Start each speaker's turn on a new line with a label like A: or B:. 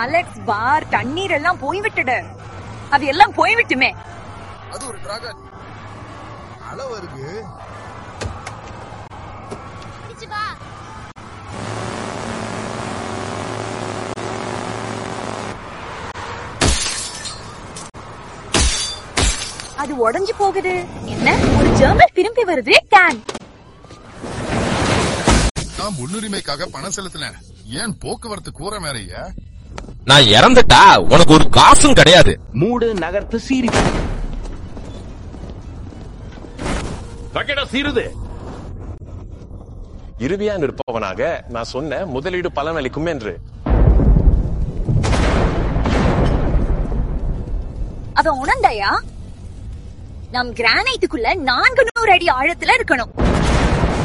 A: Alex பார் தண்ணீர் எல்லாம் போய்விட்டது அது எல்லாம் போய்விட்டுமே
B: அது ஒரு டிராகன் அலை வருது
A: அது உடைஞ்சு போகுது என்ன ஒரு ஜெர்மல் திரும்பி வருது கேன்
B: நான் முன்னுரிமைக்காக பணம் செலுத்தினேன் ஏன் போக்குவரத்து கூற மேறையா
C: நான் இறந்துட்டா உனக்கு ஒரு காசும் கிடையாது
D: மூடு நகர்த்து சீரி
E: பக்கெட்டா சீருது
F: இறுதியா நிற்பவனாக நான் சொன்ன முதலீடு பலனளிக்கும் என்று
A: அவன் உணர்ந்தாயா நம் கிரானைட்டுக்குள்ள நான்கு நூறு அடி ஆழத்துல இருக்கணும்